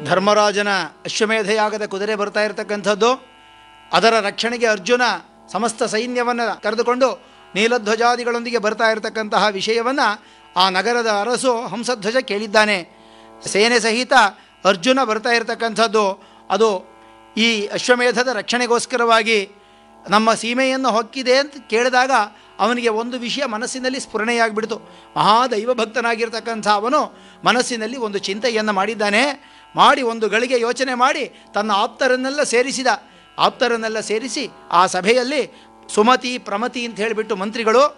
ಧರ್ಮರಾಜನ ಅಶ್ವಮೇಧಯಾಗದ ಕುದುರೆ ಬರ್ತಾ ಇರತಕ್ಕಂಥದ್ದು ಅದರ ರಕ್ಷಣೆಗೆ ಅರ್ಜುನ ಸಮಸ್ತ ಸೈನ್ಯವನ್ನು ಕರೆದುಕೊಂಡು ನೀಲಧ್ವಜಾದಿಗಳೊಂದಿಗೆ ಬರ್ತಾ ಇರತಕ್ಕಂತಹ ವಿಷಯವನ್ನು ಆ ನಗರದ ಅರಸು ಹಂಸಧ್ವಜ ಕೇಳಿದ್ದಾನೆ ಸೇನೆ ಸಹಿತ ಅರ್ಜುನ ಬರ್ತಾ ಇರತಕ್ಕಂಥದ್ದು ಅದು ಈ ಅಶ್ವಮೇಧದ ರಕ್ಷಣೆಗೋಸ್ಕರವಾಗಿ ನಮ್ಮ ಸೀಮೆಯನ್ನು ಹೊಕ್ಕಿದೆ ಅಂತ ಕೇಳಿದಾಗ ಅವನಿಗೆ ಒಂದು ವಿಷಯ ಮನಸ್ಸಿನಲ್ಲಿ ಸ್ಫುರಣೆಯಾಗಿಬಿಡ್ತು ಮಹಾದೈವ ಭಕ್ತನಾಗಿರ್ತಕ್ಕಂಥ ಅವನು ಮನಸ್ಸಿನಲ್ಲಿ ಒಂದು ಚಿಂತೆಯನ್ನು ಮಾಡಿದ್ದಾನೆ ಮಾಡಿ ಒಂದು ಗಳಿಗೆ ಯೋಚನೆ ಮಾಡಿ ತನ್ನ ಆಪ್ತರನ್ನೆಲ್ಲ ಸೇರಿಸಿದ ಆಪ್ತರನ್ನೆಲ್ಲ ಸೇರಿಸಿ ಆ ಸಭೆಯಲ್ಲಿ ಸುಮತಿ ಪ್ರಮತಿ ಅಂತ ಹೇಳಿಬಿಟ್ಟು ಮಂತ್ರಿಗಳು